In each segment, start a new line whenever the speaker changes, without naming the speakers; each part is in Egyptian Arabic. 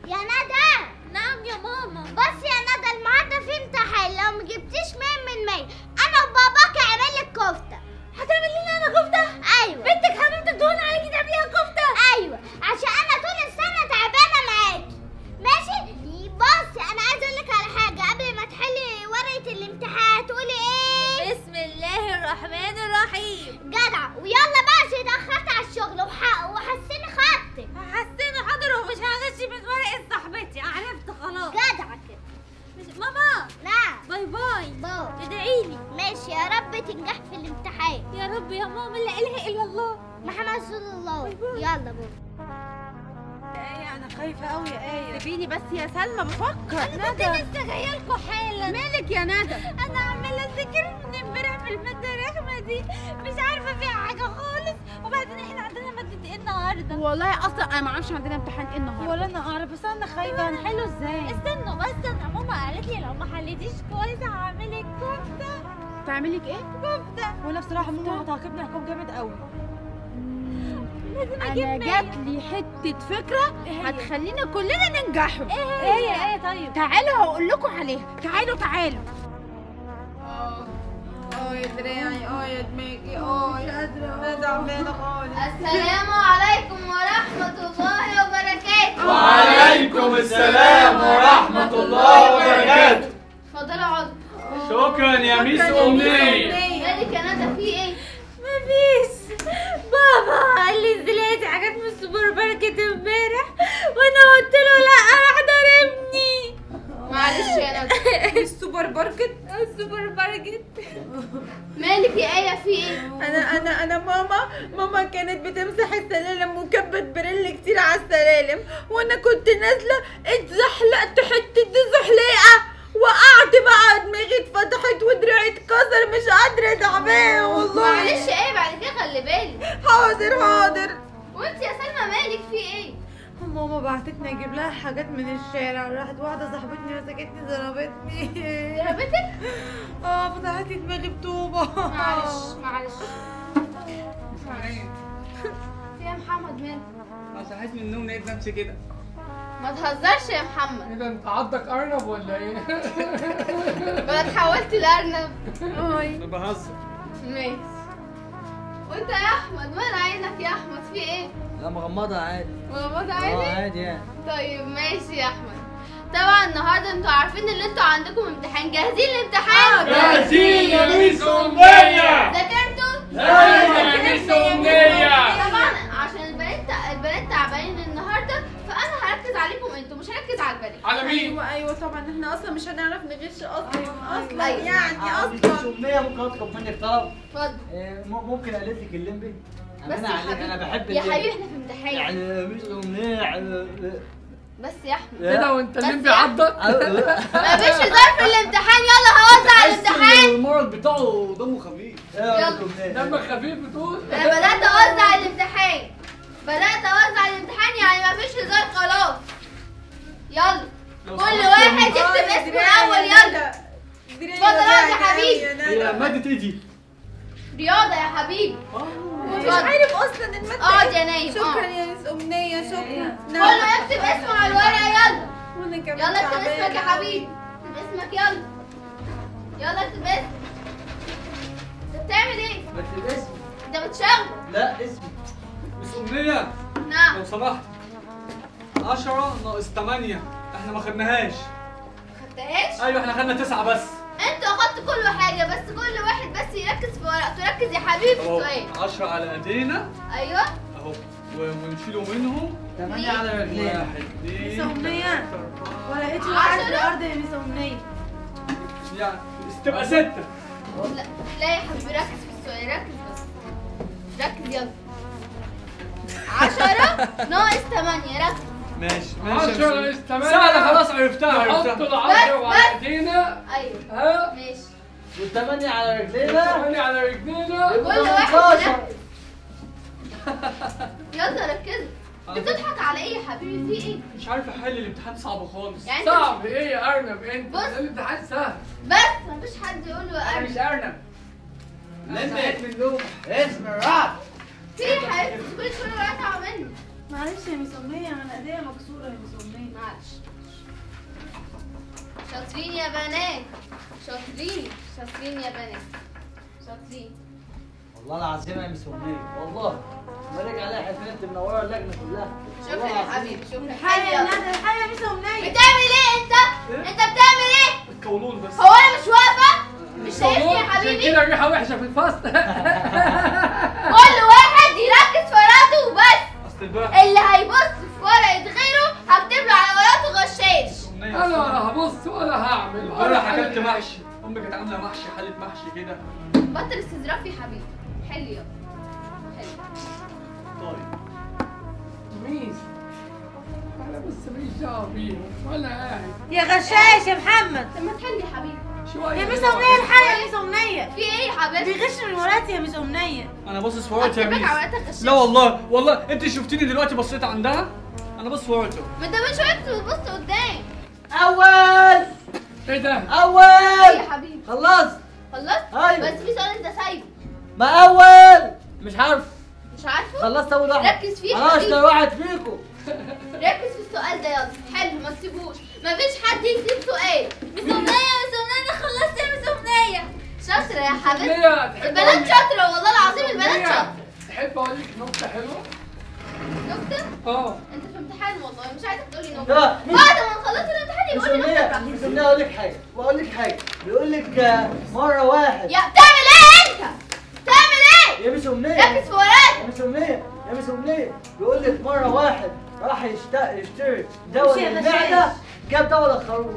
يا ندى
نعم يا ماما
بص يا ندى النهارده في امتحان لو ما جبتيش 100 من 100 انا وباباك هعمل لك كفته
هتعمل لنا انا كفته
ايوه
بنتك حبيبتي تدون عليكي تعمليها كفته
ايوه عشان انا طول السنه تعبانه معاكي ماشي بص انا عايزه اقول لك على حاجه قبل ما تحلي ورقه الامتحان هتقولي ايه
بسم الله الرحمن الرحيم
جدع ويلا بقى عشان اتاخرت على الشغل وح... وحسني خطك
حسينا حاضر ومش هغش من ورقه صاحبتي عرفت خلاص
جدع كده
مش- ماما
نعم
باي باي
باي
ادعي لي
ماشي يا رب تنجح في الامتحان
يا رب يا ماما لا اله الا الله
محمد رسول الله يلا بابا
ايه انا خايفه قوي يا ايه سيبيني بس يا سلمى بفكر
انا كنت لسه جايه لكم حالا
مالك يا ندى
انا عماله اذاكر من امبارح في الماده الرخمه دي مش عارفه فيها حاجه خالص وبعدين احنا عندنا ماده ايه النهارده
والله اصلا انا ما اعرفش عندنا امتحان ايه النهارده
ولا انا اعرف بس انا خايفه هنحله ازاي
استنوا بس انا ماما قالت لي لو ما حليتيش كويس هعملك كفته
تعملي لك ايه
كفته
وانا بصراحه ماما هتعاقبني عقاب جامد قوي
لازم اجيب
انا
مية.
جات لي حته فكره هتخلينا كلنا ننجحوا
ايه هي ايه طيب
تعالوا هقول لكم عليها تعالوا تعالوا
اه يا دراعي اه يا دماغي اه يا قادرة انا تعبانة خالص
السلام عليكم ورحمة الله وبركاته
وعليكم السلام ورحمة الله وبركاته
اتفضلوا اقعدوا
شكرا يا ميس أمنية
مالك يا ندى في ايه؟
مفيش بابا قال لي انزلي هاتي حاجات من السوبر ماركت امبارح وانا قلت له لا راح ضربني
معلش يا ندى السوبر ماركت
السوبر ماركت
مالك يا ايه في ايه؟
انا انا انا ماما ماما كانت بتمسح السلالم وكبت بريل كتير على السلالم وانا كنت نازله اتزحلقت حته زحليقه وقعت بقى دماغي اتفتحت ودراعي اتكسر مش قادره تعبانه والله
معلش ايه بعد كده خلي بالك
حاضر حاضر
وانت يا سلمى مالك في ايه؟
ماما بعتتني اجيب لها حاجات من الشارع راحت واحده صاحبتني مسكتني ضربتني
ضربتك؟
اه فتحت لي دماغي بطوبه
معلش معلش في يا محمد مالك؟
صحيت من النوم لقيت نفسي كده
ما تهزرش يا محمد
ايه ده انت عضك ارنب ولا ايه؟
ولا اتحولت لارنب
انا بهزر
ماشي وانت يا احمد مال عينك يا احمد في ايه؟
لا مغمضة عادي
مغمض
اه
عينك؟
عادي يعني
طيب ماشي يا احمد طبعا النهارده انتوا عارفين ان انتوا عندكم امتحان جاهزين للامتحان
جاهزين يا ميس أمنية
ذاكرتوا
أيوة يا ميس أمنية
طبعا عشان البنات البنات تعبانين النهارده فانا هركز عليكم انتوا مش هركز على البنات
على مين؟
ايوه ايوه طبعا احنا اصلا مش هنعرف نغش اصلا اصلا
أيوة.
يعني
مش
اصلا
أمنية ممكن أطلب منك طلب
اتفضل
إيه، م- ممكن أقلد لك الليمبي
بس
أنا
يا
عليك
حبيبي
أنا بحب
يا
الليمبي.
حبيبي احنا في امتحان
يعني مش أمنية يعني
بس يا احمد
ايه ده وانت
بس
اللي
يا-
بيعضك؟
مفيش هزار في الامتحان يلا هوزع الامتحان
المرض بتاعه دمه خفيف
يلا.
دمك خفيف بتقول؟
انا بدات اوزع الامتحان بدات اوزع الامتحان يعني مفيش هزار خلاص يلا كل واحد يكتب اسمه الاول يلا اتفضل اقعد يا حبيبي
هي مادة ايه دي؟
رياضه يا حبيبي
مش
اتفضل.
عارف اصلا المادة
اقعد
إيه.
يا نايم
شكرا
اقعد.
يا مس امنيه شكرا
كله يكتب اسمه على الورقه يلا
وانا كمان
يلا اكتب
تعبانة.
اسمك يا حبيبي اكتب اسمك يلا يلا اكتب اسمك انت بتعمل ايه؟
بكتب اسمي
انت بتشغل
لا اسمي
ميس أمنية
نعم
لو سمحت 10 ناقص 8 احنا ما خدناهاش
خدتهاش؟
ايوه احنا خدنا 9 بس
انتوا اخدتوا كل حاجه بس كل واحد بس يركز في ورقته ركز يا حبيبي في
اهو
السؤال
10 على ايدينا
ايوه
اهو و- ونشيله منهم
8 على رجلينا
واحد اثنين
ميس أمنية.
ثلاثة،
ولا لقيت
عشرة.
واحد في الارض يا مس امنيه
يعني تبقى ستة
لا لا يا حبيبي ركز في السؤال ركز بس ركز يلا 10 ناقص 8 ركز
ماشي
10 ناقص 8 سهلة خلاص عرفتها
نحط
عرفتها
العشرة
بس-
وعلى ايدينا
ايوه
ها
ماشي
والثمانية على رجلينا
ثمانية على رجلينا
كل واحد
18.
يركز يلا ركزوا بتضحك على ايه يا حبيبي في ايه؟
مش عارف احل الامتحان صعب خالص
يعني انت
صعب ايه يا ارنب انت
بص.
ده الامتحان سهل
بس مفيش حد يقول له
انا
أرنب.
مش ارنب
لمبي من النوم اسم الرعد
في حاجات كل شويه وقعت مني
معلش يا مس امنيه انا ايديا مكسوره يا مس امنيه
معلش شاطرين يا بنات شاطرين شاطرين يا بنات شاطرين
والله العظيم يا مس أمنية والله بارك عليها حفلة انت منورة اللجنة كلها
شكرا
والله
يا
العظيم.
حبيبي شكرا
الحقيقة يا
يلا.
ندى الحقيقة يا مس أمنية
بتعمل ايه انت؟ انت بتعمل ايه؟
القولون بس
هو انا مش واقفه؟ مش شايفني يا
عشان
حبيبي؟
كده الريحه وحشه في الفصل
كل واحد يركز في ورقته وبس
اصل البقى
اللي هيبص في ورقة غيره هكتب له على ورقته غشاش
أمنية
انا ولا هبص ولا هعمل
انا
ولا
حكمت
حاجة.
محشي امي كانت عامله محشي حاله محشي كده
بطل استظراف يا حبيبي حل يلا حل
طيب
ميس انا بس ماليش دعوه بيهم ولا قاعد
يا غشاش يا محمد
طب ما تحل يا حبيبي
شويه
يا مس
كده
أمنية الحقيقة يا مس أمنية
في ايه يا حبيبي؟
بيغش من ورقتي يا مس أمنية
انا باصص في ورقتي يا
هكتب لك
ميس
على ورقتك غشاش
لا والله والله انت شفتيني دلوقتي بصيت عندها انا بص في ورقتي
ما انت من شويه كنت بتبص قدام
أول
ايه ده؟
ايه
أول
يا حبيبي
خلصت
خلصت؟
أيوة.
بس في سؤال انت سايبه
ما أول مش عارف
مش عارفه؟
خلصت أول واحد
ركز فيه يا
أنا
حبيبي.
أشطر واحد فيكم
ركز في السؤال ده يلا حلو ما تسيبوش ما فيش حد يكتب سؤال مس أمنية مس أمنية انا خلصت يا مس أمنية شاطرة يا حبيبتي
ليه تحب
البنات
أقول لك-
شاطرة والله العظيم البنات
ليه؟
شاطرة
تحب اقول لك نكته حلوه؟
نكتة
اه
انت في امتحان والله مش عايزك تقولي
لا،
نكتة
مين؟
بعد ما نخلص الامتحان
مش
يبقى لي نكتة
أمنية
براحتك
مش أمنية أقول لك حاجة وأقول لك حاجة بيقول لك آه، مرة واحد
يا بتعمل ايه انت؟ بتعمل ايه؟
يا مس أمنية
ركز في ورقتك
يا مس أمنية يا مس أمنية بيقول لك مرة واحد راح يشت- يشتري دواء
مش يا
للمعدة
غشاش.
جاب دواء للخروف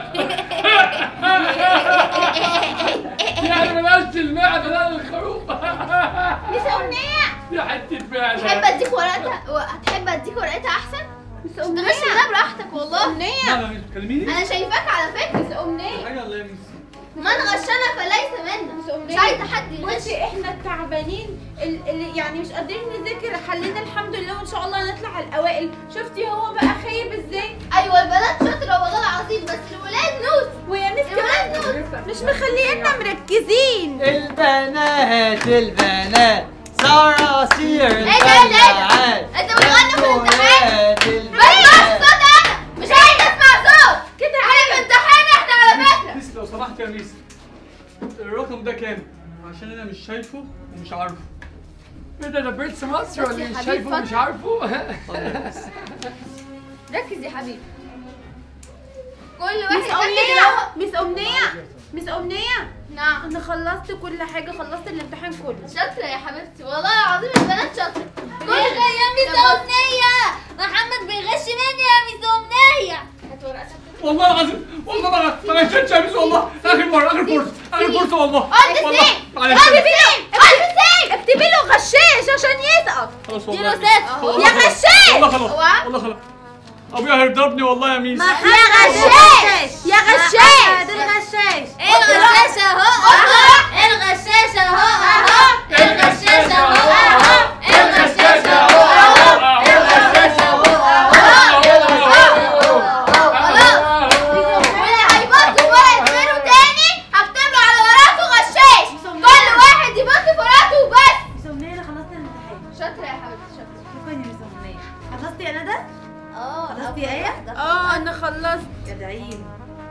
يعني بلاش المعده لا الخروف
مس أمنية
يا حته معده
تحب اديك ورقتها هتحب اديك ورقتها احسن؟ مس أمنية تغش ده براحتك والله
أمنية
لا لا تكلميني
انا شايفاك على فكرة مس أمنية
حاجه الله يا ميس
من غشنا فليس منا مش عايزة حد يغش
بصي احنا تعبانين ال- ال- يعني مش قادرين نذاكر حلينا الحمد لله وان شاء الله نطلع الاوائل شفتي هو بقى خايب ازاي
ايوه البنات شاطرة والله العظيم بس الولاد نوت
ويا مس
الولاد
كمان
نوت
مش مخلينا مركزين
البنات البنات صراصير
ايه ده ايه ده
البلعات
انت بتغني في الامتحان
بنات
بس
البنات
صوت انا مش عايزة اسمع صوت كده احنا في امتحان احنا على فكرة
ميس لو سمحت يا ميس الرقم ده كام عشان انا مش شايفه ومش عارفه
ايه ده ده برنس مصر
بس
ولا
يا
مش
حبيب
شايفه
فضل.
مش عارفه
ركز يا حبيبي كل
مس
واحد
أمنية
يركز
مس أمنية مس أمنية
نعم
أنا خلصت كل حاجة خلصت الامتحان كله
شاطرة يا حبيبتي والله العظيم البنات شاطرة كل يا ميس أمنية محمد بيغش مني يا ميس أمنية هات ورقتك
والله العظيم والله ما ما غشيتش يا ميس والله اخر مره اخر فرصه اخر فرصه والله
قد
والله
سين
معلش
قد سين قد سين
اكتبي له غشاش عشان يسقط
خلاص
اديله
والله
صفر
والله
يا
خلاص.
غشاش
والله خلاص
اوعى.
والله خلاص ابويا هيضربني والله يا ميس
يا غشاش يا غشاش الغشاش
الغشاشة اهو اهو الغشاشة اهو اهو الغشاشة اهو اهو الغشاشة اهو اهو الغشاشة اهو خلاص واللي هيبص في ورقة غيره تاني هكتب له على ورقته غشاش كل واحد يبص في ورقته وبس
مس أمنية أنا خلصت الامتحان
شاطرة يا حبيبتي شاطرة
شكرا يا مس أمنية خلصتي يا ندى؟
اه
خلصتي يا آية؟ اه أنا خلصت ادعيلي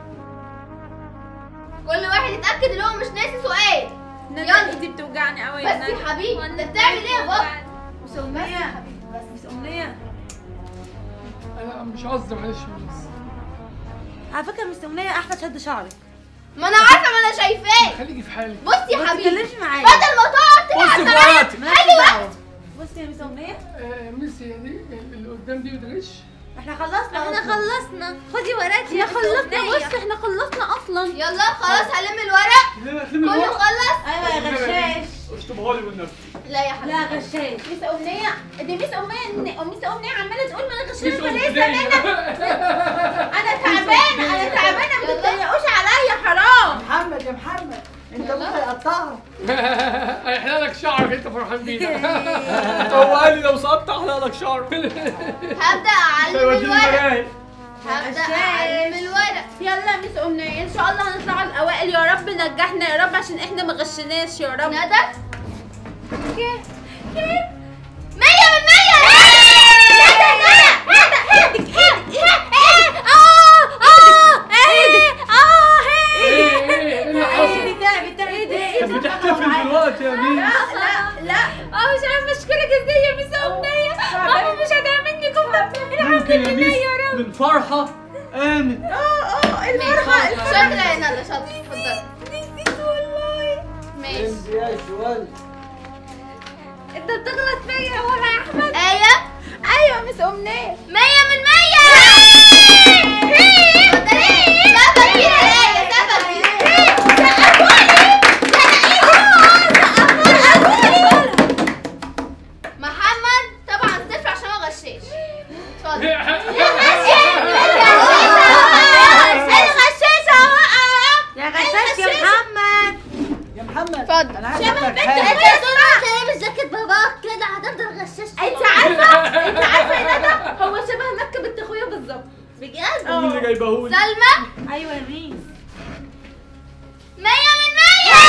كل واحد يتأكد ان هو مش ناسي سؤال
ندى
يلا.
ايدي بتوجعني قوي
بس يا حبيبي انت بتعمل ايه يا بابا
مس أمنية مس أمنية
انا مش قصدي معلش بس
على فكرة مس أمنية أحمد شد شعرك
ما انا عارفه ما انا شايفاه
خليكي في حالك
بص يا
ما
حبيبي
تتكلمش معايا
بدل ما تقعد
بص
تلعب
في
معايا
ورقتي
مالكش
خلي
دعوة
وقت
بصي يا مس أمنية
آه، ميسي دي اللي قدام دي بتغش
احنا خلصنا
احنا
أصلاً.
خلصنا خدي ورقتي
احنا خلصنا بص احنا خلصنا اصلا
يلا خلاص هلم الورق
ليه ليه
كله
الورق؟
خلص
ايوه يا غشاش
اشطبها لي بالنبي
لا يا حبيبي
لا غشاش مس امنيه دي مس امنيه مس امنيه عماله تقول ما انا
مش
غشاش فليه
قصدي
انا تعبانه انا تعبانه ما تتريقوش عليا حرام
محمد يا محمد انت ابوك هيقطعها
هيحلق لك شعرك انت فرحان بيه
هو قال لي لو سقطت احلق لك شعر
هبدا اعلم
هيوديني
الورق
المرايه
هبدا
غشاش.
اعلم الورق
يلا يا مس امنيه ان شاء الله هنطلع الاوائل يا رب نجحنا يا رب عشان احنا ما غشناش يا رب
ندى مية من مية ندى ندى ندى ايدك ايدك
يا ميس من فرحة قامت
اه اه الفرحه
شاطرة يا ندى شاطرة اتفضلي
نسيت والله
ماشي
انت يا شوال
انت بتغلط فيا وانا يا احمد
آية
ايوه مس امنيه
مية من مية اتفضلي سبق كده يا آية سبق محمد طبعا صفر عشان ما غشاش اتفضل الغشاشة
يا غشاش يا محمد
يا محمد
اتفضل
انا عايز افهمك حاجه
انت يا دكتور لابس جاكيت باباك كده هتفضل غشاش
انت عارفه انت عارفه يا ندى هو شبه مكه بنت اخويا بالظبط
بجد
مين اللي جايبهولي
سلمى
ايوه يا ميس
مية من مية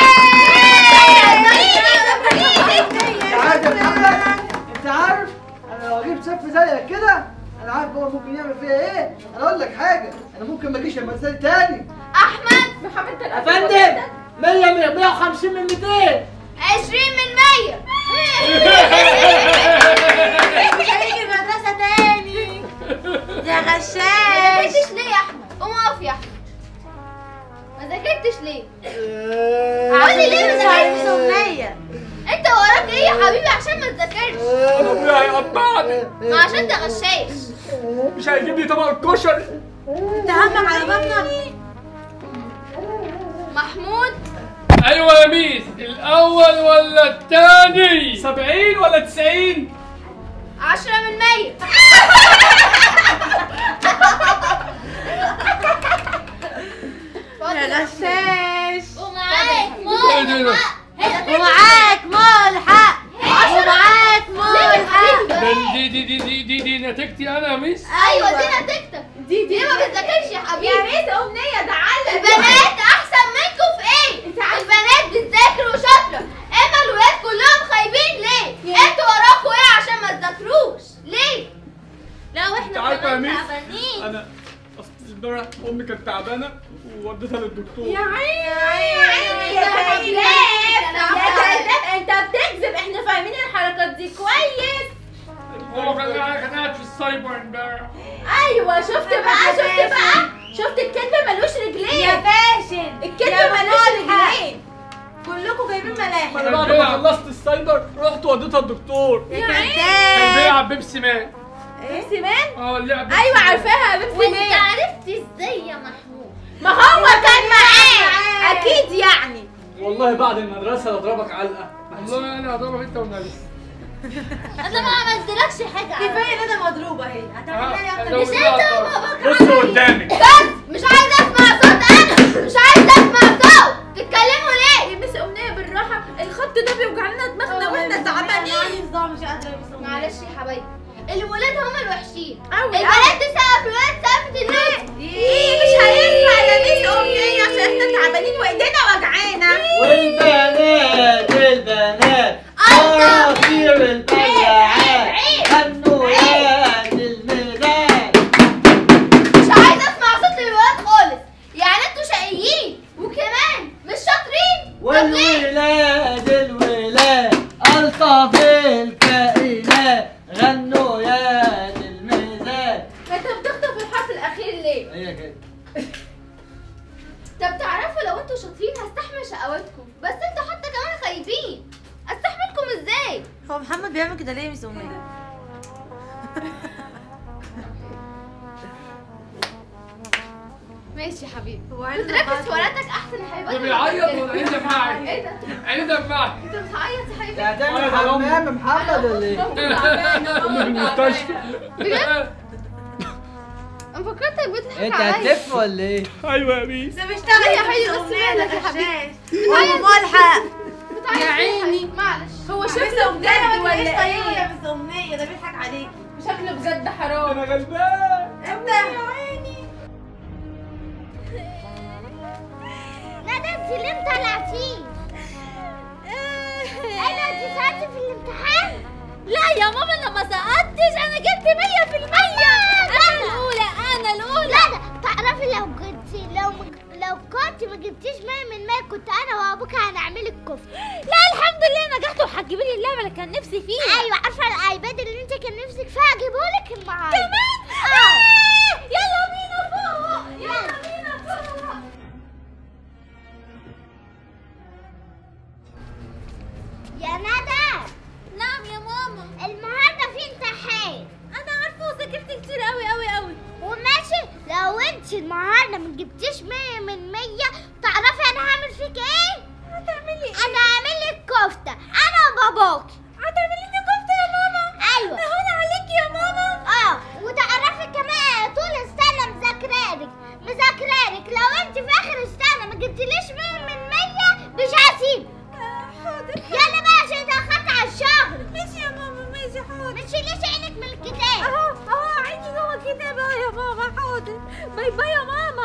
انت عارف يا محمد انت عارف انا لو اجيب سف زيك كده انا عارف هو ممكن يعمل فيها ايه انا اقول لك حاجه انا ممكن ما اجيش المدرسه تاني
أحمد
محمد
يا فندم 100 من 150 من 200
عشرين من مية
مش هيجي المدرسة تاني يا
ما
غشاش
ذاكرتش ليه يا أحمد؟ قوم اقف يا أحمد ما ذاكرتش ليه؟ قولي ليه ما ذاكرتش؟
أمنية
أنت وراك إيه يا حبيبي عشان ما تذاكرش؟
انا ابويا هيقطعني
ما عشان ده غشاش
مش هيجيب لي طبق كشري
انت همك على بطنك
محمود
ايوه يا ميس الاول ولا الثاني
70 ولا 90
عشرة من مية
يا غشاش
ومعاك
إيه ده؟
موت
ومعاك ملحق ومعاك ملحق
ده دي دي دي دي دي, دي نتيجتي انا يا ميس
ايوه دي نتيجتك
دي دي
ليه ما بتذاكرش يا حبيبي
يا ميس امنيه ده علق
البنات احسن منكم في ايه البنات بتذاكر وشاطره اما الولاد كلهم خايبين ليه انتوا وراكوا ايه عشان ما تذاكروش ليه لو
انت
احنا
عارفه يا
كمان
ميس
تعبانين
انا اصل امبارح امي كانت تعبانه ووديتها للدكتور
يا عيني يا عيني يا كذاب يا كذاب انت بتكذب احنا فاهمين الحركات دي كويس
هو كان قاعد كان قاعد في السايبر امبارح
ايوه شفت بقى شفت بقى شفت الكذب ملوش رجلين
يا فاشل
الكذب
يا
ملوش
ملحق.
رجلين
كلكم جايبين ملاحق
انا بعد ما خلصت السايبر رحت وديتها الدكتور
يا
كان
كذاب
بيلعب بيبسي مان
بيبسي مان
اه اللعب بيبسي
ايوه
مان.
عارفاها بيبسي
وانت
مان
عرفت ازاي يا محمود
ما هو كان معاه اكيد يعني
والله بعد المدرسه اضربك علقه
والله انا هضربك انت والنبي
انا ما عملتلكش حاجه
كفايه ان انا مضروبه اهي هتعمل لي
آه،
اكتر
لو
من
مش
كده
انت
هضربك.
وباباك
بص قدامك
بس مش عايزه اسمع صوت انا مش عايزه اسمع صوت تتكلموا ليه
يا مس امنيه بالراحه الخط ده بيوجع لنا دماغنا واحنا
انا
تعبانين
عندي صداع مش قادره يا مس
معلش يا حبايبي الولاد هم الوحشين
أوي،
البنات تسقف الولاد سقفت الناس
ايه مش هينفع يا مس امنيه عشان احنا تعبانين وايدينا وجعانا
والبنات البنات صراصير البياعات غنوا يا دي الميلاد
مش عايزه اسمع صوت الولاد خالص يعني انتوا شقيين وكمان مش شاطرين طب ليه
والولاد الولاد ألطف الكائنات غنوا يا دي الميلاد
انت بتخطف الحرف الاخير ليه
هي كده
طب تعرفوا لو انتوا شاطرين هستحمل شقواتكم بس انتوا حتى كمان خايبين استحملكم ازاي
هو محمد بيعمل كده ليه يا مس امنيه
ماشي يا حبيبي
هو عايز
بتركز
يبعت
في ورقتك احسن يا حبيبي
ده بيعيط ولا عيني دمعت
ايه ده
عيني دمعت
انت بتعيط يا حبيبي
ده هتعمل حمام محمد ولا ايه؟
امي في المستشفى
بجد انا فكرتك بتضحك
انت
عليا
هتلف ولا ايه؟
ايوه يا ميس
ده بيشتغل
يا
يا
حبيبي،
مس
بس
امنيه ده
مالك يا حبيبي؟
غشاش وملحق
بتعيط يا عيني معلش
هو
مس
شكله
امنيه
بجد
ما
ولا
تبقيش طيبه
ايه
يا مس امنيه ده بيضحك عليكي
شكله بجد حرام
انا غلبان
ابدا يا عيني
ندى انت ليه مطلعتيه؟ انا انت سقطتي في الامتحان؟ لا يا ماما انا ما سقطتش انا جبت 100% انا الاولى انا الاولى
لا لا تعرفي لو كنت لو لو كنت ما جبتيش 100 من 100 كنت انا وابوك هنعملك كفته
لا الحمد لله نجحت وهتجيبي لي اللعبه اللي كان نفسي فيها
ايوه عارفه الايباد اللي انت كان نفسك فيها اجيبه لك النهارده
كمان
انت النهارده ما جبتيش 100 من 100 تعرفي انا هعمل فيك ايه؟
هتعملي ايه
انا هعمل لك كفته انا وباباكي
هتعملي لي كفته يا ماما
ايوه
هون عليكي يا ماما
اه وتعرفي كمان طول السنه مذاكرالك مذاكرالك لو انت في اخر السنه ما جبتليش 100 من 100 مش هسيبك
حاضر
يلا بقى عشان اتاخرت على الشغل
ماشي يا ماما ماشي حاضر
ما تشيليش عينك من الكتاب
اهو اهو عندي جوه الكتاب اهو يا ماما حاضر باي باي يا ماما